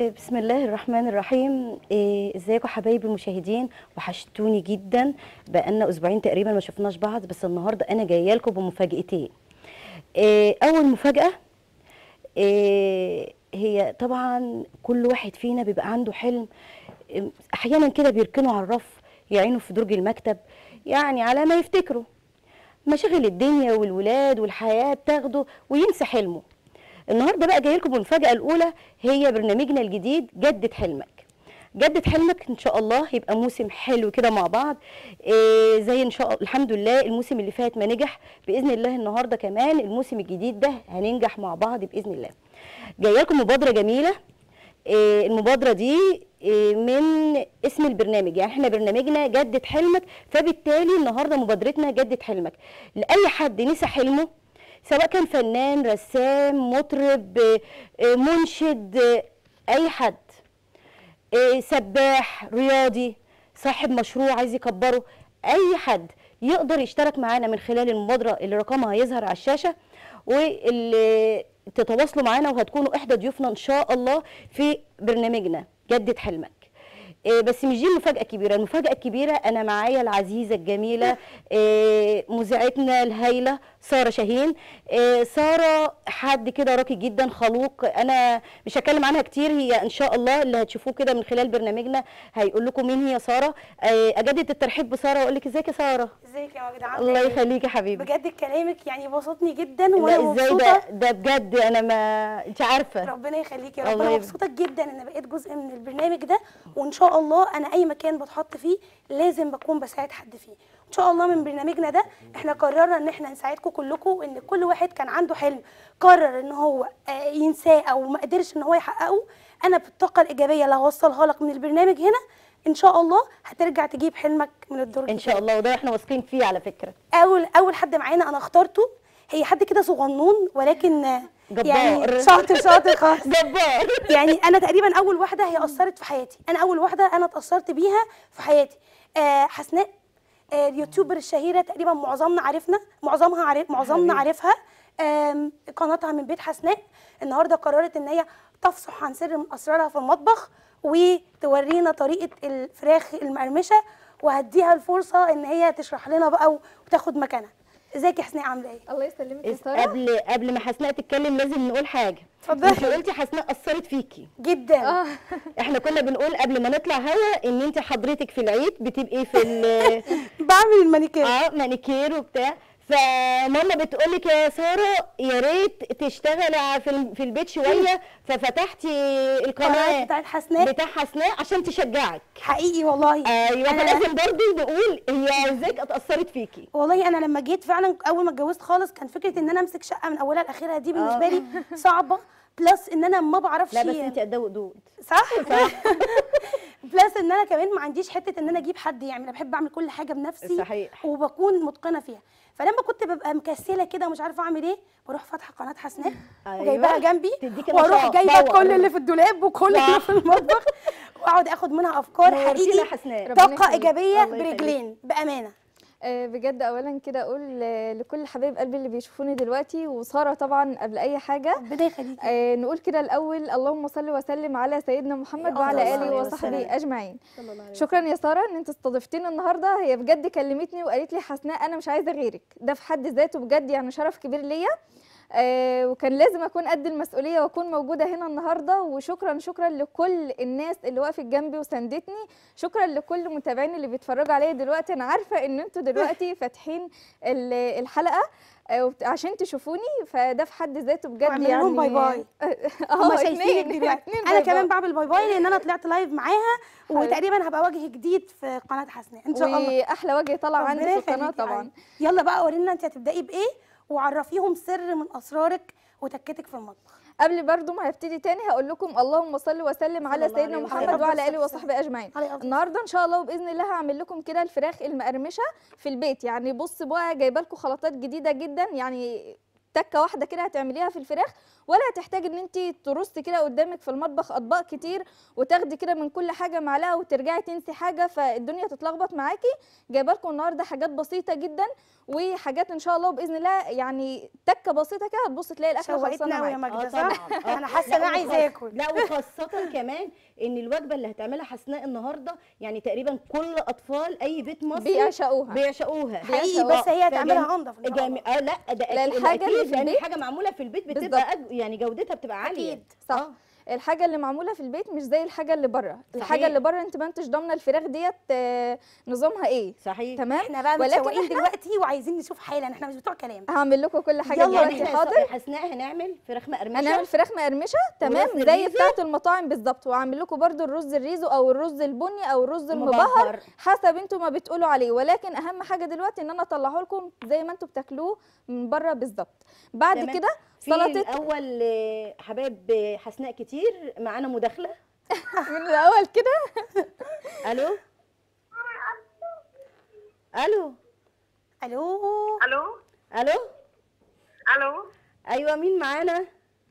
بسم الله الرحمن الرحيم إيه، ازيكم حبايبي المشاهدين وحشتوني جدا بقالنا اسبوعين تقريبا ما شفناش بعض بس النهارده انا جايه لكم بمفاجاتين إيه، اول مفاجاه إيه، هي طبعا كل واحد فينا بيبقى عنده حلم إيه، احيانا كده بيركنوا على الرف يعينوا في درج المكتب يعني على ما يفتكروا مشاغل الدنيا والولاد والحياه بتاخده وينسى حلمه النهارده بقى جاي لكم المفاجاه الاولى هي برنامجنا الجديد جدد حلمك جدد حلمك ان شاء الله هيبقى موسم حلو كده مع بعض إيه زي ان شاء الله الحمد لله الموسم اللي فات ما نجح باذن الله النهارده كمان الموسم الجديد ده هننجح مع بعض باذن الله جايه لكم مبادره جميله إيه المبادره دي إيه من اسم البرنامج يعني احنا برنامجنا جدد حلمك فبالتالي النهارده مبادرتنا جدد حلمك لاي حد نسى حلمه سواء كان فنان رسام مطرب آه، منشد آه، اي حد آه، سباح رياضي صاحب مشروع عايز يكبره اي حد يقدر يشترك معانا من خلال المبادره اللي رقمها هيظهر على الشاشه واللي تتواصلوا معانا وهتكونوا احدى ضيوفنا ان شاء الله في برنامجنا جدد حلمك إيه بس مش دي المفاجأة الكبيرة، المفاجأة الكبيرة أنا معايا العزيزة الجميلة إيه مذيعتنا الهايلة سارة شاهين، إيه سارة حد كده راقي جدا خلوق، أنا مش هتكلم عنها كتير هي إن شاء الله اللي هتشوفوه كده من خلال برنامجنا هيقول لكم مين هي سارة، إيه أجدد الترحيب بسارة وأقول لك إزيك يا سارة؟ ازيك يا ماجدة عامله الله ايه؟ يخليكي يا حبيبي. بجد كلامك يعني بسطني جدا وانا لا ازاي مبسوطه ده ده بجد أنا ما أنت عارفة. ربنا يخليكي يا الله رب انا يبارك. مبسوطه جدا ان بقيت جزء من البرنامج ده وان شاء الله انا اي مكان بتحط فيه لازم بكون بساعد حد فيه ان شاء الله من برنامجنا ده احنا قررنا ان احنا نساعدكم كلكم وان كل واحد كان عنده حلم قرر ان هو آه، ينساه او ما قدرش ان هو يحققه انا بالطاقه الايجابيه اللي هوصلها لك من البرنامج هنا ان شاء الله هترجع تجيب حلمك من الدرج إن شاء الله وده إحنا واثقين فيه على فكرة. اول اول حد معانا انا اخترته هي حد كده صغنون ولكن آه، جبار. يعني شاطر شاطر خالص جبار. يعني انا تقريبا اول واحده هي اثرت في حياتي انا اول واحده انا اتاثرت بيها في حياتي آه حسناء آه اليوتيوبر الشهيره تقريبا معظمنا عارفنا معظمها عارف معظمنا حبيبي. عارفها آم، قناتها من بيت حسناء النهارده قررت ان هي تفصح عن سر من اسرارها في المطبخ وتورينا طريقه الفراخ المقرمشه وهديها الفرصه ان هي تشرح لنا بقى وتاخد مكانها ازيك يا حسناء عامله ايه الله يسلمك يا إس- ساره قبل قبل ما حسناء تتكلم لازم نقول حاجه اتفضلي. انت قلتي حسناء اثرت فيكي جدا اه احنا كنا بنقول قبل ما نطلع هوا ان انت حضرتك في العيد بتبقي في ال- بعمل المانيكير اه مانيكير وبتاع فماما بتقول لك يا ساره يا ريت تشتغلي ع- في ال- في البيت شويه ففتحتي القناه القناه بتاعت حسناء بتاع حسناء عشان تشجعك حقيقي والله ايوه أنا- فلازم برضه نقول هي ازاي اتاثرت فيكي والله انا لما جيت فعلا اول ما اتجوزت خالص كان فكره ان انا امسك شقه من اولها لاخرها دي بالنسبه لي صعبه بلس ان انا ما بعرفش لا بس انت قد ودود صح بلس ان انا كمان ما عنديش حته ان انا اجيب حد يعمل انا بحب اعمل كل حاجه بنفسي صحيح. وبكون متقنه فيها فلما كنت ببقى مكسله كده ومش عارفه اعمل ايه بروح فاتحه قناه حسناء أيوة. وجايباها جنبي تديكي واروح نشاط، جايبه باور. كل اللي في الدولاب وكل اللي صح. في المطبخ واقعد اخد منها افكار نورتينا حقيقي يا حسناء. ربنا طاقه يخليك. ايجابيه الله يخليك. برجلين بامانه آه، بجد اولا كده اقول آه، لكل حبايب قلبي اللي بيشوفوني دلوقتي وساره طبعا قبل اي حاجه ربنا يخليكي آه، نقول كده الاول اللهم صل وسلم على سيدنا محمد الله وعلى عليه اله وسلم. وصحبه اجمعين شكرا يا ساره ان انت استضفتيني النهارده هي بجد كلمتني وقالت لي حسناء انا مش عايزه غيرك ده في حد ذاته بجد يعني شرف كبير ليا آه وكان لازم اكون قد المسؤوليه واكون موجوده هنا النهارده وشكرا شكرا لكل الناس اللي وقفت جنبي وساندتني شكرا لكل المتابعين اللي بيتفرجوا عليا دلوقتي انا عارفه ان انتوا دلوقتي فاتحين ال- الحلقه آه، وبت- عشان تشوفوني فده في حد ذاته بجد واعمل يعني لهم باي باي. اه هما شايفينك اتنين- دلوقتي اتنين انا باي كمان باي. بعمل باي باي لان انا طلعت لايف معاها حبيبي. وتقريبا هبقى وجه جديد في قناه حسناء ان شاء الله واحلى وجه طلع عندي ربنا في القناه يخليكي يا طبعا عيني. يلا بقى ورينا انت هتبداي بايه وعرفيهم سر من اسرارك وتكتك في المطبخ قبل برضو ما هبتدي تاني هقول لكم اللهم صل وسلم على الله سيدنا عليه محمد وسلم. وعلى اله عليه وصحبه اجمعين عليه أفضل النهارده ان شاء الله وباذن الله هعمل لكم كده الفراخ المقرمشه في البيت يعني بص بقى جايبه لكم خلطات جديده جدا يعني تكه واحده كده هتعمليها في الفراخ ولا هتحتاج ان انت ترصي كده قدامك في المطبخ اطباق كتير وتاخدي كده من كل حاجه معلقه وترجعي تنسي حاجه فالدنيا تتلخبط معاكي جايبه لكم النهارده حاجات بسيطه جدا وحاجات ان شاء الله باذن الله يعني تكه بسيطه كده هتبص تلاقي الاكل خلصانه شوقتنا قوي يا معاكي ماجده آه صح؟ طبعاً. آه. انا حاسه لا انا عايزه وخاص- اكل لا وخاصة كمان ان الوجبة اللي هتعملها حسناء النهاردة يعني تقريبا كل اطفال اي بيت مصري بيعشقوها بيعشقوها حقيقي بيعشقوها. بس هي هتعملها فجم- انضف إن شاء الله. جميل اه لا ده لا، اكيد الحاجة اللي أكيد، في لان البيت- حاجة معمولة في البيت بالظبط. بتبقى أج... يعني جودتها بتبقى عالية أكيد. صح آه. الحاجه اللي معموله في البيت مش زي الحاجه اللي بره الحاجه صحيح. اللي بره انت ما انتش ضامنه الفراخ ديت آه، نظامها ايه صحيح تمام احنا بقى ولكن متشوقين إحنا- دلوقتي وعايزين نشوف حالا احنا مش بتوع كلام هعمل لكم كل حاجه يلا دلوقتي بينا. حاضر حسناء هنعمل فراخ مقرمشة هنعمل فراخ مقرمشه تمام ورز زي الريزو. بتاعه المطاعم بالظبط وهعمل لكم برده الرز الريزو او الرز البني او الرز المبهر مبهر. حسب انتوا ما بتقولوا عليه ولكن اهم حاجه دلوقتي ان انا اطلعه لكم زي ما انتوا بتاكلوه من بره بالظبط بعد تمام. كده في سلطه الاول آه، حبايب آه، حسناء كتير معانا مداخلة من الاول كده الو الو الو الو الو الو ايوه مين معانا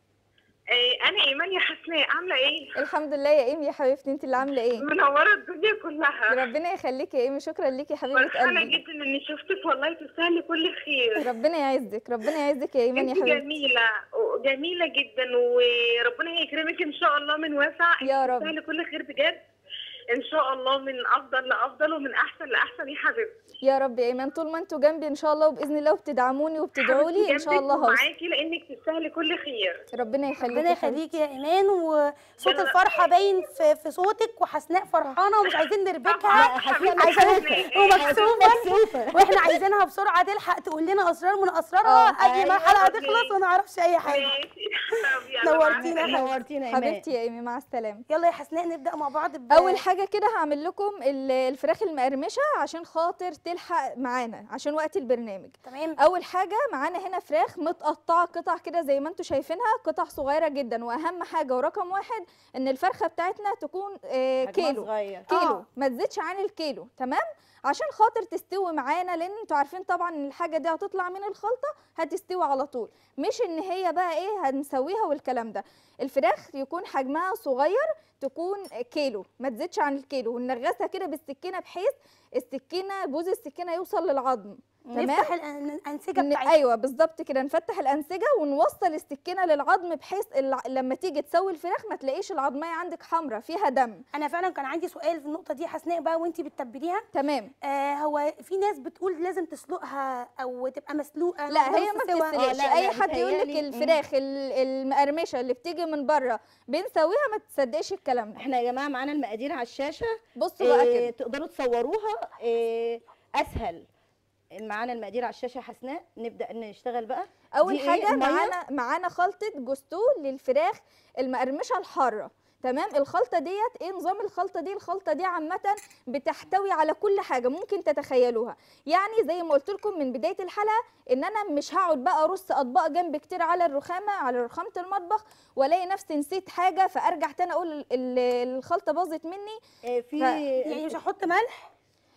إيه انا ايمان يا حسناء عامله ايه الحمد لله يا ايمي يا حبيبتي انت اللي عامله ايه منوره الدنيا كلها ربنا يخليكي يا ايمي شكرا ليكي يا حبيبه فرحانه قلبي جدا اني شفتك والله تستاهلي كل خير ربنا يعزك ربنا يعزك يا ايمان يا انت حبيبتي جميله وجميله جدا وربنا هيكرمك ان شاء الله من واسع يا رب. تستاهلي كل خير بجد ان شاء الله من افضل لافضل ومن احسن لاحسن يا حبيبتي يا رب يا ايمان طول ما انتوا جنبي ان شاء الله وباذن الله وبتدعموني وبتدعوا لي ان شاء الله هوصل معاكي لانك تستاهلي كل خير ربنا يخليكي ربنا يا حبيبتي. يخليكي يا ايمان وصوت يلا. الفرحه باين في, في صوتك وحسناء فرحانه ومش عايزين نربكها طبعاً. حسناء عايزة- مكسوفة ومكسوفه مكسوفة واحنا عايزينها بسرعه تلحق تقول لنا اسرار من اسرارها آه، قبل ما أيوة. الحلقه تخلص وما نعرفش اي حاجه ماشي طب يلا، نورتينا. مع السلامة. نورتينا يا إيمان. حبيبتي يا ايمي مع السلامه يلا يا حسناء نبدا مع بعض ب... اول حاجه كده هعمل لكم ال- الفراخ المقرمشه عشان خاطر تلحق معانا عشان وقت البرنامج تمام اول حاجه معانا هنا فراخ متقطعه قطع كده زي ما انتم شايفينها قطع صغيره جدا واهم حاجه ورقم واحد ان الفرخه بتاعتنا تكون آه، حجمها كيلو صغير كيلو آه. ما تزيدش عن الكيلو تمام عشان خاطر تستوي معانا لان انتوا عارفين طبعا ان الحاجه دي هتطلع من الخلطه هتستوي على طول مش ان هي بقى ايه هنسويها والكلام ده الفراخ يكون حجمها صغير تكون كيلو ما تزيدش عن الكيلو ونغسها كده بالسكينه بحيث السكينه بوز السكينه يوصل للعظم تمام نفتح الأن- الانسجه ن- بتاعتها ايوه بالظبط كده نفتح الانسجه ونوصل السكينه للعظم بحيث الع... لما تيجي تسوي الفراخ ما تلاقيش العظميه عندك حمراء فيها دم انا فعلا كان عندي سؤال في النقطه دي حسناء بقى وانتي بتتبليها تمام آه هو في ناس بتقول لازم تسلقها او تبقى مسلوقه لا نص هي ما سوا. آه، بتتسلقش لا، اي لا، حد يقول لك بتهيألي- الفراخ ال- المقرمشه اللي بتيجي من بره بنسويها ما تصدقش الكلام ده احنا يا جماعه معانا المقادير على الشاشه بصوا بقى إيه كده تقدروا تصوروها إيه اسهل معانا المقادير على الشاشه حسناء نبدا نشتغل بقى اول دي إيه؟ حاجه المية؟ معانا معانا خلطه جوستو للفراخ المقرمشه الحاره تمام الخلطه ديت ايه نظام الخلطه دي الخلطه دي عامه بتحتوي على كل حاجه ممكن تتخيلوها يعني زي ما قلت لكم من بدايه الحلقه ان انا مش هقعد بقى ارص اطباق جنب كتير على الرخامه على رخامه المطبخ والاقي نفسي نسيت حاجه فارجع تاني اقول ال- ال- الخلطه باظت مني إيه في يعني مش هحط ملح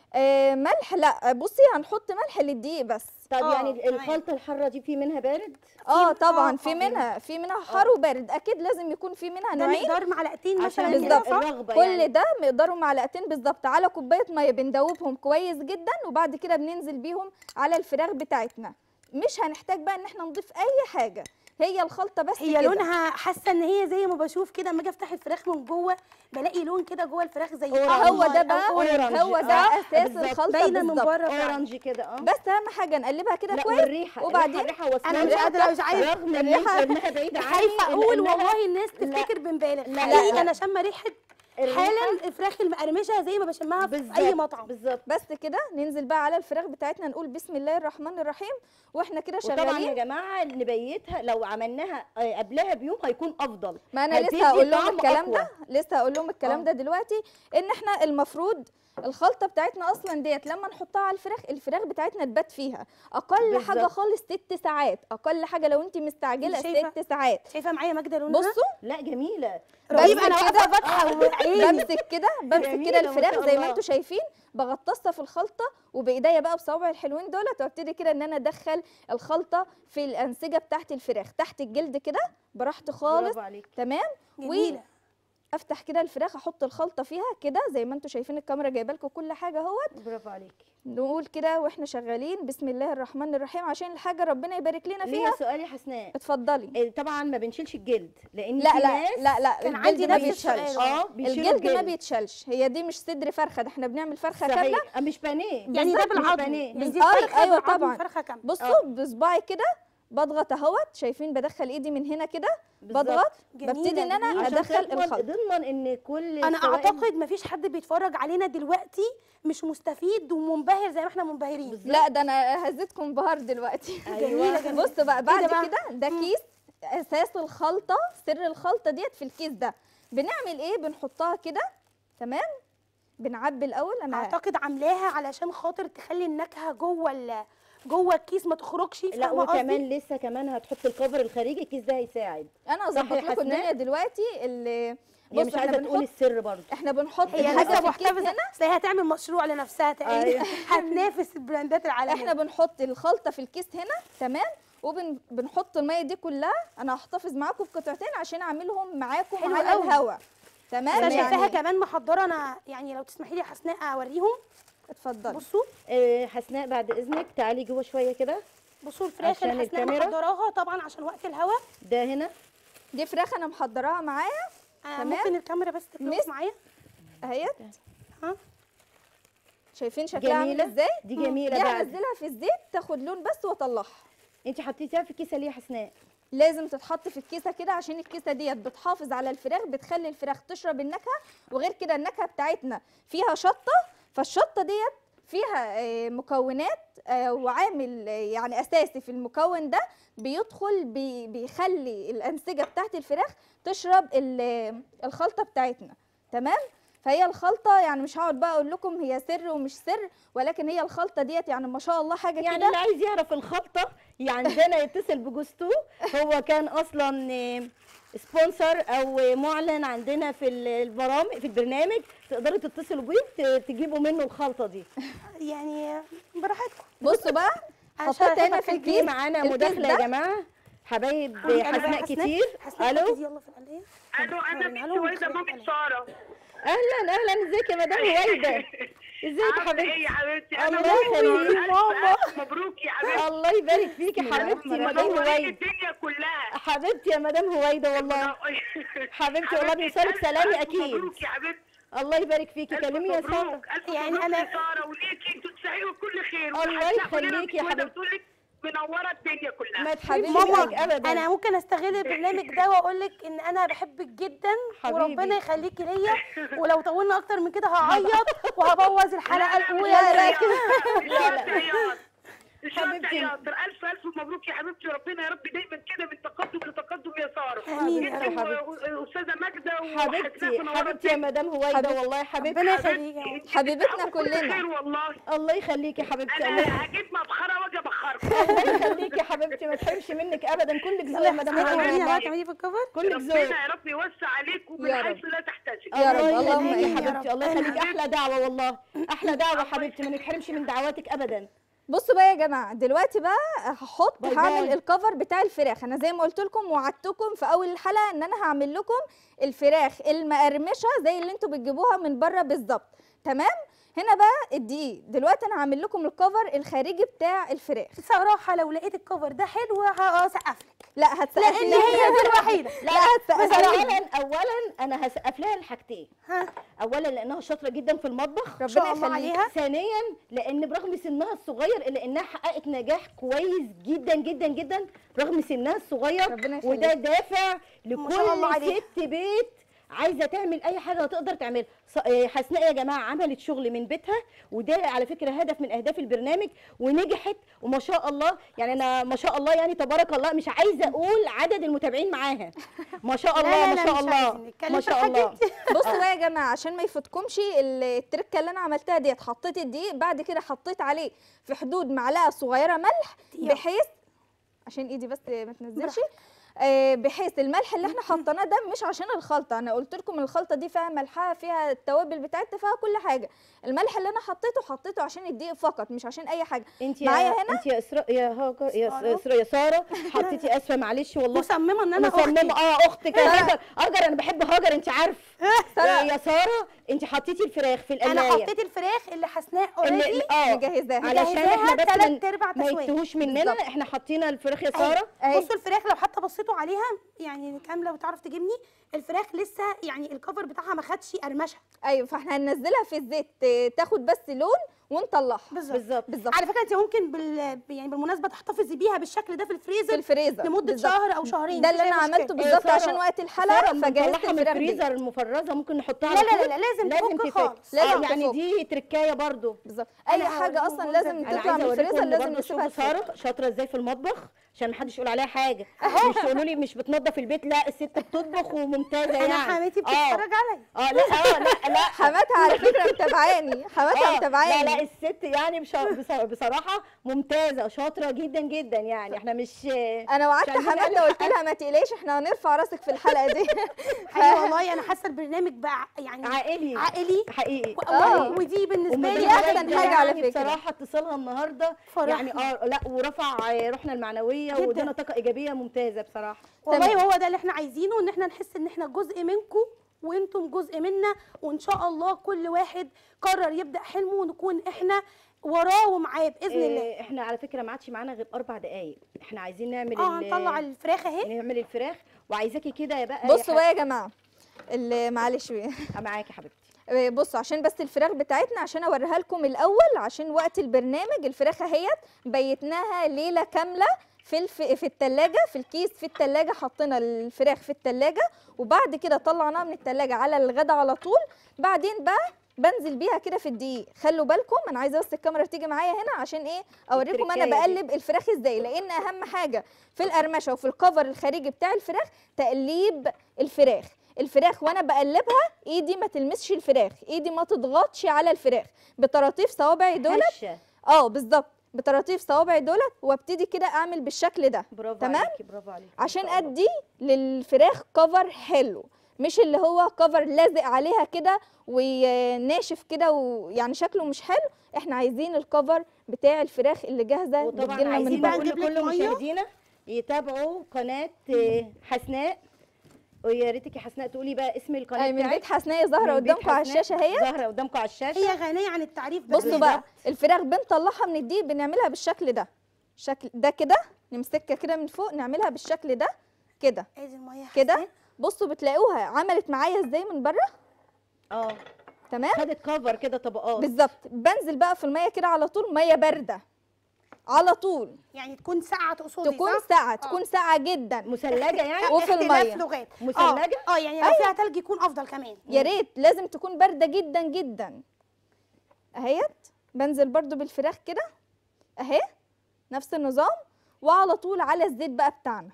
آه ملح لا بصي هنحط ملح للدقيق بس طب آه، يعني تمام. الخلطه الحاره دي في منها بارد اه آه، طبعا آه، في آه. منها في منها حار وبارد اكيد لازم يكون في منها ده نوعين مقدار معلقتين مثلا عشان كده، بالظبط. صح؟ الرغبه كل يعني. ده مقداره معلقتين بالظبط على كوبايه ميه بندوبهم كويس جدا وبعد كده بننزل بيهم على الفراخ بتاعتنا مش هنحتاج بقى ان احنا نضيف اي حاجه هي الخلطه بس هي كده. لونها حاسه ان هي زي ما بشوف كده اما اجي افتح الفراخ من جوه بلاقي لون كده جوه الفراخ زي أورنج. هو أحمر ده أو بقى أورنج. هو ده آه، اساس بالظبط. الخلطه باينه من بالظبط بره فعلا. اورنج كده اه بس اهم حاجه نقلبها كده لا كويس والريحه وبعدين الريحه وصلت انا مش قادره مش عايزه رغم ان الريحة- انها بعيده عني خايفه إلا اقول إنها والله الناس لا. تفتكر بنبالغ لا، حقيقي لا. انا شامه ريحه الريحة- حالا الفراخ المقرمشه زي ما بشمها في اي بالظبط، مطعم بالظبط بس كده ننزل بقى على الفراخ بتاعتنا نقول بسم الله الرحمن الرحيم واحنا كده وطبعا شغالين يا جماعه نبيتها لو عملناها آه، قبلها بيوم هيكون افضل ما انا هتدي لسه هقول لهم طعم الكلام أقوى. ده لسه هقول لهم الكلام آه. ده دلوقتي ان احنا المفروض الخلطه بتاعتنا اصلا ديت لما نحطها على الفراخ الفراخ بتاعتنا تبات فيها اقل بالظبط. حاجه خالص ست ساعات اقل حاجه لو انت مستعجله شايفة؟ ست ساعات شايفه معايا ماجده لونها بصوا لا جميله رهيب بس انا كده- واقفه فاتحه عيني بمسك كده بمسك جميلة كده ما الفراخ شاء زي ما الله. انتم شايفين بغطسها في الخلطه وبايديا بقى بصوابعي الحلوين دولت وابتدي كده ان انا ادخل الخلطه في الانسجه بتاعت الفراخ تحت الجلد كده براحتي خالص برافو عليك تمام جميله افتح كده الفراخ احط الخلطه فيها كده زي ما انتم شايفين الكاميرا جايبه لكم كل حاجه اهوت برافو عليك نقول كده واحنا شغالين بسم الله الرحمن الرحيم عشان الحاجه ربنا يبارك لنا ليا فيها سؤال يا حسناء اتفضلي إيه، طبعا ما بنشيلش الجلد لان لا في لا ناس لا لا كان الجلد عندي ما نفس بيتشالش السؤال. اه بيشيلوا الجلد ما الجلد بيتشالش هي دي مش صدر فرخه ده احنا بنعمل فرخه كامله صحيح آه، مش بانيه يعني ده بالظبط، مش بالعظم بانيه. يعني دي بالظبط. الفرخه أيوة بالعظم طبعاً. فرخه كامله بصوا بصباعي كده بضغط اهوت شايفين بدخل ايدي من هنا كده بالظبط. بضغط جميلة، ببتدي ان انا جميلة. عشان ادخل تضمن الخلط تضمن ان كل انا السوائل- اعتقد مفيش حد بيتفرج علينا دلوقتي مش مستفيد ومنبهر زي ما احنا منبهرين بالظبط. لا ده انا هزيتكم انبهار دلوقتي جميلة جميلة. بص بقى إيه ده بعد بقى؟ كده ده كيس اساس الخلطه سر الخلطه ديت في الكيس ده بنعمل ايه بنحطها كده تمام بنعبي الاول انا اعتقد عاملاها علشان خاطر تخلي النكهه جوه ال- جوه الكيس ما تخرجش لا فاهمة قصدي؟ وكمان لسه كمان هتحط الكفر الخارجي الكيس ده هيساعد انا صح اظبط يا لكم حسناء؟ الدنيا دلوقتي اللي هي مش بصوا احنا عايزه تقول بنحط السر برضه احنا بنحط هي الحاجه لسه في الكيس محتفظه هنا اصل هي هتعمل مشروع لنفسها تقريبا أيوة. هتنافس البراندات العالميه احنا بنحط الخلطه في الكيس هنا تمام وبنحط الميه دي كلها انا هحتفظ معاكم بقطعتين عشان اعملهم معاكم حلو على قوي. الهوا تمام انا شايفاها يعني كمان محضره انا يعني لو تسمحي لي يا حسناء اوريهم اتفضلي بصوا آه، حسناء بعد اذنك تعالي جوه شويه كده بصوا الفراخ عشان اللي حسناء الكاميرا. محضراها طبعا عشان وقت الهوا ده هنا دي فراخ انا محضراها معايا آه تمام. ممكن الكاميرا بس مس- تفوق معايا اهيت ها شايفين شكلها عامل جميله ازاي دي جميله دي بعد هنزلها في الزيت تاخد لون بس واطلعها انت حطيتيها في الكيسه ليه يا حسناء لازم تتحط في الكيسه كده عشان الكيسه ديت بتحافظ على الفراخ بتخلي الفراخ تشرب النكهه وغير كده النكهه بتاعتنا فيها شطه فالشطه ديت فيها آه، مكونات آه، وعامل آه، يعني اساسي في المكون ده بيدخل بي- بيخلي الانسجه بتاعت الفراخ تشرب ال- الخلطه بتاعتنا تمام فهي الخلطه يعني مش هقعد بقى اقول لكم هي سر ومش سر ولكن هي الخلطه ديت يعني ما شاء الله حاجه يعني كده اللي عايز يعرف الخلطه عندنا يتصل بجوستو هو كان اصلا آه، سبونسر او معلن عندنا في البرامج في البرنامج تقدروا تتصلوا بيه ت- تجيبوا منه الخلطه دي يعني براحتكم بصوا بقى أنا حطيت شايفة هنا في كان في الكيس معانا الكيس مداخله يا ده جماعه حبايب أنا بقى حسناء كتير حسناء الو كتير يلا في القليه الو انا وريناها بنت لهم ويدا بطريقة مامة حلوة. ساره اهلا اهلا ازيك يا مدام هويدا ازيك يا عامله ايه حبيبتي يا حبيبتي انا الله مبروك. يخليك. ألف- ماما. ألف مبروك يا حبيبتي الله يبارك فيكي حبيبتي مدام منورين هويدا الدنيا كلها حبيبتي يا مدام هويدا والله حبيبتي والله بيوصلك ألف- سلامي ألف أكيد. مبروك يا حبيبتي الله يبارك فيكي ألف كلمي يا ساره مبروك ألف يعني مبروك أنا- يا ساره وليكي انتوا تستحقوا كل خير الله وحسناء كلنا يخليكي يا بنتولد حبيبتي. بتقولك منوره الدنيا كلها ما تحرمش ماما منك ابدا انا ممكن استغل البرنامج ده واقول لك ان انا بحبك جدا حبيبي. وربنا يخليكي ليا ولو طولنا اكتر من كده هعيط وهبوظ الحلقه الاولى لا، لا، لكن لا، لا. حبيبتي حبيبتي. الف الف مبروك يا حبيبتي وربنا يا رب دايما كده من تقدم لتقدم يا ساره آمين يا انت رب. و- واستاذه ماجده حبيبتي وحسناء حبيبتي يا مدام هويدا حبيبتي. والله حبيبتي ربنا يخليك يا ماما. حبيبتنا كل كلنا. خير والله الله يخليكي يا حبيبتي الله انا هجيب مبخره واجي ابخركم الله يخليكي يا حبيبتي ما تحرمش منك ابدا كلك ذوق يلا يا يا مدام حسناء هويدا وريني بقى والله تعملي في الكفر كلك ذوق ربنا يا رب يوسع عليكم من يا رب. حيث لا تحتسب يا رب، الله اللهم يخليكي آمين يا يا حبيبتي رب. الله يخليكي احلى دعوه والله احلى دعوه حبيبتي ما نتحرمش من دعواتك ابدا بصوا بقى يا جماعه دلوقتي بقى هحط باي هعمل باي. الكفر بتاع الفراخ انا زي ما قلت لكم وعدتكم في اول الحلقه ان انا هعمل لكم الفراخ المقرمشه زي اللي انتوا بتجيبوها من بره بالظبط تمام هنا بقى الدقيق دلوقتي انا هعمل لكم الكفر الخارجي بتاع الفراخ بصراحه لو لقيت الكفر ده حلو هسقف لك لا هتسقف لان لي هي دي الوحيده لا هتسقف لي اولا اولا انا هسقف لها الحاجتين ها اولا لانها شاطره جدا في المطبخ ان شاء ربنا الله يخليك عليها ثانيا لان برغم سنها الصغير الا انها حققت نجاح كويس جدا جدا جدا رغم سنها الصغير ربنا يخليك. وده دافع ما شاء الله لكل عليها. ست بيت عايزه تعمل اي حاجه هتقدر تعملها ص- آه، حسناء يا جماعه عملت شغل من بيتها وده على فكره هدف من اهداف البرنامج ونجحت وما شاء الله يعني انا ما شاء الله يعني تبارك الله مش عايزه اقول عدد المتابعين معاها ما شاء الله لا، لا، ما لا، شاء مش الله عايزين نتكلم ما في شاء الله الحاجات دي. بصوا بقى يا جماعه عشان ما يفوتكمش التركه اللي انا عملتها ديت حطيت الدقيق بعد كده حطيت عليه في حدود معلقه صغيره ملح يلا. بحيث عشان ايدي بس ما تنزلش آه، بحيث الملح اللي احنا حطيناه ده مش عشان الخلطه انا قلت لكم الخلطه دي فيها ملحها فيها التوابل بتاعتها فيها كل حاجه الملح اللي انا حطيته حطيته عشان الدقيق فقط مش عشان اي حاجه انت معايا يا هنا؟ انت يا اسراء يا هاجر يا سارة. اسراء يا ساره حطيتي اسفه معلش والله مصممه ان انا مصممه اختي اه اختك يا هاجر هاجر انا بحب هاجر انت عارف يا يا ساره انت حطيتي الفراخ في انا القلايه حطيت الفراخ اللي حسناء اللي- اوريدي اه مجهزاها علشان مجهزاها احنا بس تلات من- أرباع ما تسوية. يتهوش مننا بالظبط. احنا حاطين الفراخ يا ساره أهي. بصوا الفراخ لو حتى بصيتوا عليها يعني كامله وتعرف تجيبني الفراخ لسه يعني الكفر بتاعها ما خدش قرمشه ايوه فاحنا هننزلها في الزيت آه، تاخد بس لون ونطلعها بالظبط بالظبط بالظبط على فكره انت ممكن بال... يعني بالمناسبه تحتفظي بيها بالشكل ده في الفريزر في الفريزر لمده بالظبط. شهر او شهرين ده اللي مفيش انا أي مشكلة. عملته إيه بالظبط سارة- عشان وقت ساره الحلقه فجهزت بنطلعها من الفراخ دي الفريزر المفرزه ممكن نحطها لا على لا طول. لا لازم لازم تفك تفك خالص. لازم اه يعني تفك. دي تركايه برضو بالظبط أنا اي حاجه هوريهم اصلا منظر. لازم انا تطلع عايزه من اوريكم الفريزر ان لازم برضه نسيبها شوفوا تفك. ساره شاطره ازاي في المطبخ عشان ما حدش يقول عليها حاجه مش تقولوا لي مش بتنظف البيت لا الست بتطبخ وممتازه يعني انا حماتي اه بتتفرج عليا اه لا اه لا لا حماتها على فكره متابعاني حماتها آه، لا متابعاني لا الست يعني بش- بص- بصراحه ممتازه شاطره جدا جدا يعني احنا مش انا وعدت مش عايزين حماتها نقلل قلت لها ما تقلقيش احنا هنرفع راسك في الحلقه دي حقيقي والله انا حاسه البرنامج بقى يعني عائلي عائلي حقيقي و- آه. ودي بالنسبه ومدام لي دي أحسن عايدة حاجة على يعني فكرة. بصراحه اتصالها النهارده فرحنا. يعني اه لا ورفع آه، روحنا المعنويه جداً. وادانا طاقه ايجابيه ممتازه بصراحه والله تمام. هو ده اللي احنا عايزينه ان احنا نحس ان احنا جزء منكم وانتم جزء منا وان شاء الله كل واحد قرر يبدا حلمه ونكون احنا وراه ومعاه باذن الله إيه احنا على فكره ما عادش معانا غير اربع دقائق احنا عايزين نعمل اه ال- هنطلع الفراخ اهي نعمل الفراخ وعايزاكي كده يا بقى بصوا بقى يا جماعه اللي معلش بقى معاكي يا حبيبتي آه، بصوا عشان بس الفراخ بتاعتنا عشان اوريها لكم الاول عشان وقت البرنامج الفراخ اهيت بيتناها ليله كامله في الف... في التلاجة في الكيس في التلاجة حطينا الفراخ في التلاجة وبعد كده طلعناها من التلاجة على الغدا على طول بعدين بقى بنزل بيها كده في الدقيق خلوا بالكم انا عايزه بس الكاميرا تيجي معايا هنا عشان ايه اوريكم انا التركاية دي. بقلب الفراخ ازاي لان اهم حاجه في القرمشه وفي الكفر الخارجي بتاع الفراخ تقليب الفراخ الفراخ وانا بقلبها ايدي ما تلمسش الفراخ ايدي ما تضغطش على الفراخ بطراطيف صوابعي دولت هشة. اه بالظبط بطراطيف صوابعي دولت وابتدي كده اعمل بالشكل ده برافو تمام؟ عليكي برافو عليكي عشان ما شاء الله. ادي للفراخ كفر حلو مش اللي هو كفر لازق عليها كده وناشف كده ويعني شكله مش حلو احنا عايزين الكفر بتاع الفراخ اللي جاهزه وطبعا بتجيلنا من عايزين بقى بره نقول نجيب لك لكل مية؟ مشاهدينا يتابعوا قناه آه، حسناء ويا ريتك يا حسناء تقولي بقى اسم القناه آه، من بتاعك بيت حسنية ظاهره من بيت قدامكم على حسناء. الشاشه اهي ظاهره قدامكم على الشاشه هي غنيه عن التعريف بس بصوا بقى الفراخ بنطلعها من الدقيق بنعملها بالشكل ده شكل ده كده نمسكها كده من فوق نعملها بالشكل ده كده ادي الميه يا كده حسناء. بصوا بتلاقوها عملت معايا ازاي من بره اه تمام خدت كفر كده طبقات بالظبط بنزل بقى في الميه كده على طول ميه بارده على طول يعني تكون ساقعه تقصدي تكون صح؟ ساقعه تكون ساقعه جدا مثلجه يعني وفي اختلاف المية. لغات مثلجة؟ اه, آه يعني لو فيها تلج يكون افضل كمان يا ريت لازم تكون بارده جدا جدا اهيت بنزل برضو بالفراخ كده اهي نفس النظام وعلى طول على الزيت بقى بتاعنا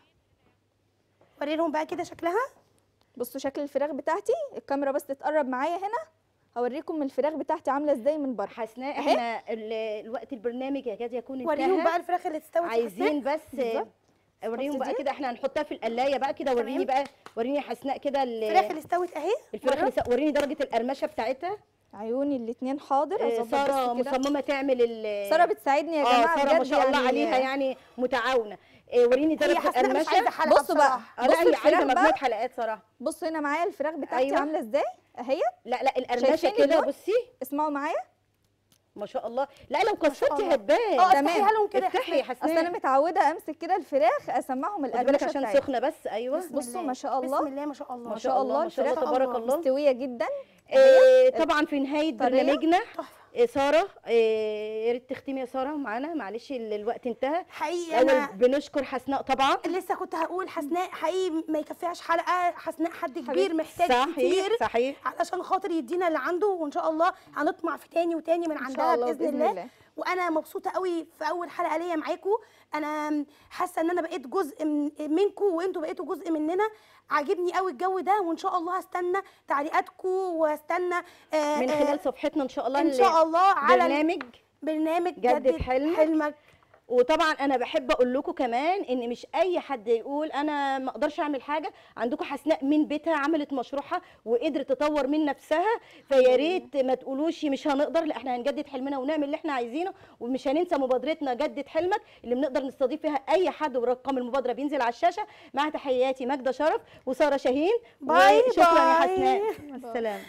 وري لهم بقى كده شكلها بصوا شكل الفراخ بتاعتي الكاميرا بس تتقرب معايا هنا هوريكم الفراخ بتاعتي عامله ازاي من بره حسناء أهي. احنا ال- الوقت البرنامج يكاد يكون وريهم انتهى بقى الفراخ اللي تستوت يا عايزين حسناء. بس بالظبط. وريهم حطي بقى دي. كده احنا هنحطها في القلايه بقى كده وريني تمام. بقى وريني يا حسناء كده ال- الفراخ اللي استوت اهي الفراخ بره. اللي س- وريني درجه القرمشه بتاعتها عيوني الاتنين حاضر آه، أظبط ساره بس كده. مصممه تعمل ال ساره بتساعدني يا اه جماعه ساره ما بجد شاء الله يعني عليها يعني متعاونه آه، وريني هي درجه حسناء مش القرمشه عايزه حلقه بصوا بقى بصراحة. اه لا بصوا هي عايزه الفراخ مجموعه بقى حلقات صراحه بصوا هنا معايا الفراخ بتاعتي أيوة. عامله ازاي اهي لا لا القرمشه شايفين كده اللون؟ بصي اسمعوا معايا ما شاء الله لا لو كسرتي الله. هتبان اه تمام. افتحيها لهم كده يا افتحي يا حسناء. اصل انا حسناء متعوده امسك كده الفراخ اسمعهم خدي بالك القرمشه عشان بتاعتها سخنه بس ايوه بسم بصوا الله. ما شاء الله. بسم الله ما شاء الله ما شاء الله ما شاء الله الفراخ تبارك الله. الله مستويه جدا آه، طبعا في نهايه طرية. برنامجنا تحفه آه، ساره آه، يا ريت تختمي يا ساره معانا معلش ال- الوقت انتهى حقيقي اول انا بنشكر حسناء طبعا لسه كنت هقول حسناء حقيقي ما يكفيهاش حلقه حسناء حد كبير محتاج صحيح كتير صحيح علشان خاطر يدينا اللي عنده وان شاء الله هنطمع في تاني وتاني من ان عندها شاء الله باذن, باذن الله. الله وانا مبسوطه قوي في اول حلقه ليا معاكم انا حاسه ان انا بقيت جزء من منكم وانتوا بقيتوا جزء مننا عاجبني قوي الجو ده وان شاء الله هستنى تعليقاتكم وهستنى آه، من آه، خلال صفحتنا ان شاء الله ان شاء الله على برنامج برنامج جدد حلمك. حلمك وطبعا انا بحب اقول لكم كمان ان مش اي حد يقول انا ما اقدرش اعمل حاجه عندكم حسناء من بيتها عملت مشروعها وقدرت تطور من نفسها فيا ريت ما تقولوش مش هنقدر لا احنا هنجدد حلمنا ونعمل اللي احنا عايزينه ومش هننسى مبادرتنا جدد حلمك اللي بنقدر نستضيف فيها اي حد ورقم المبادره بينزل على الشاشه مع تحياتي ماجده شرف وساره شاهين باي وشكرا يا باي. حسناء مع السلامه